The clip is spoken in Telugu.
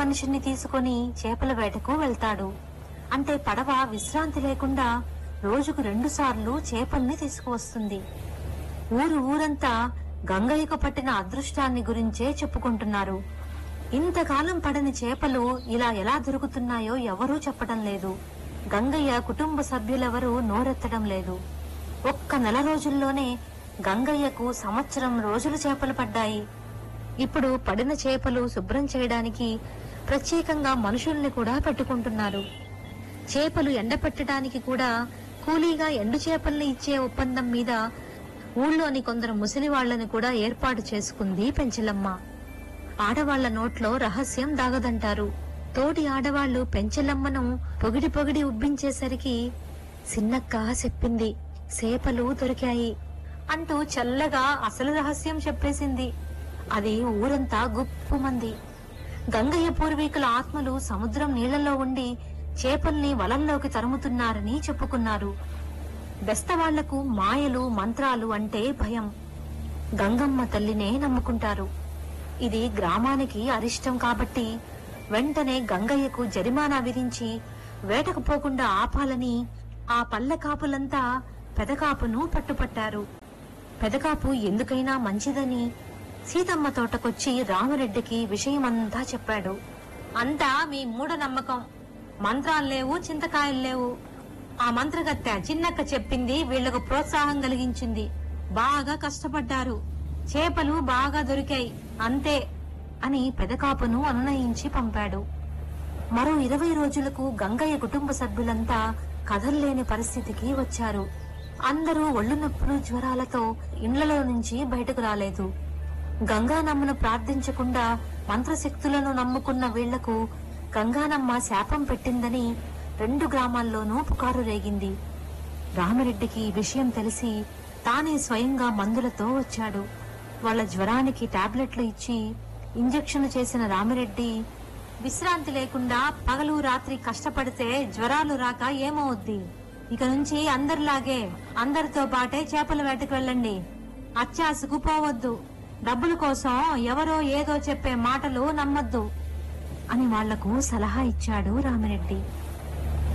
మనిషిని తీసుకొని చేపల వేటకు వెళ్తాడు అంటే పడవ విశ్రాంతి లేకుండా రోజుకు రెండు సార్లు చేపల్ని తీసుకువస్తుంది ఊరు ఊరంతా గంగయ్యకు పట్టిన అదృష్టాన్ని గురించే చెప్పుకుంటున్నారు ఇంతకాలం పడని చేపలు ఇలా ఎలా దొరుకుతున్నాయో ఎవరూ చెప్పడం లేదు గంగయ్య కుటుంబ సభ్యులెవరూ నోరెత్తడం లేదు ఒక్క నెల రోజుల్లోనే గంగయ్యకు సంవత్సరం రోజులు చేపలు పడ్డాయి ఇప్పుడు పడిన చేపలు శుభ్రం చేయడానికి ప్రత్యేకంగా మనుషుల్ని కూడా పెట్టుకుంటున్నారు చేపలు ఎండపెట్టడానికి కూడా కూలీగా ఎండు చేపల్ని ఇచ్చే ఒప్పందం మీద ఊళ్ళోని కొందరు ముసలి వాళ్ళని కూడా ఏర్పాటు చేసుకుంది పెంచలమ్మ ఆడవాళ్ల నోట్లో రహస్యం దాగదంటారు తోటి ఆడవాళ్లు పెంచలమ్మను పొగిడి పొగిడి ఉబ్బించేసరికి సిన్నక్క చెప్పింది సేపలు దొరికాయి అంటూ చల్లగా అసలు రహస్యం చెప్పేసింది అది ఊరంతా గుప్పుమంది గంగయ్య పూర్వీకుల ఆత్మలు సముద్రం నీళ్లలో ఉండి చేపల్ని వలల్లోకి తరుముతున్నారని చెప్పుకున్నారు బెస్తవాళ్లకు మాయలు మంత్రాలు అంటే భయం గంగమ్మ తల్లినే నమ్ముకుంటారు ఇది గ్రామానికి అరిష్టం కాబట్టి వెంటనే గంగయ్యకు జరిమానా విధించి వేటకు పోకుండా ఆపాలని ఆ పల్లె కాపులంతా పెదకాపును పట్టుపట్టారు పెదకాపు ఎందుకైనా మంచిదని సీతమ్మ తోటకొచ్చి రామరెడ్డికి విషయమంతా చెప్పాడు అంతా మీ మూఢ నమ్మకం మంత్రాలు లేవు చింతకాయలు లేవు ఆ మంత్రగత్తె చిన్నక్క చెప్పింది వీళ్లకు ప్రోత్సాహం కలిగించింది బాగా కష్టపడ్డారు చేపలు బాగా దొరికాయి అంతే అని పెదకాపును అనునయించి పంపాడు మరో ఇరవై రోజులకు గంగయ్య కుటుంబ సభ్యులంతా కదల్లేని పరిస్థితికి వచ్చారు అందరూ ఒళ్ళు నొప్పులు జ్వరాలతో ఇండ్లలో నుంచి బయటకు రాలేదు గంగానమ్మను ప్రార్థించకుండా మంత్రశక్తులను నమ్ముకున్న వీళ్లకు గంగానమ్మ శాపం పెట్టిందని రెండు గ్రామాల్లోనూ పుకారు రేగింది రామిరెడ్డికి ఈ విషయం తెలిసి తానే స్వయంగా మందులతో వచ్చాడు వాళ్ళ జ్వరానికి టాబ్లెట్లు ఇచ్చి ఇంజెక్షన్ చేసిన రామిరెడ్డి విశ్రాంతి లేకుండా పగలు రాత్రి కష్టపడితే జ్వరాలు రాక ఏమవుద్ది ఇక నుంచి అందరిలాగే అందరితో పాటే చేపల వేటకు వెళ్ళండి అత్యాశకు పోవద్దు డబ్బుల కోసం ఎవరో ఏదో చెప్పే మాటలు నమ్మద్దు అని వాళ్లకు సలహా ఇచ్చాడు రామిరెడ్డి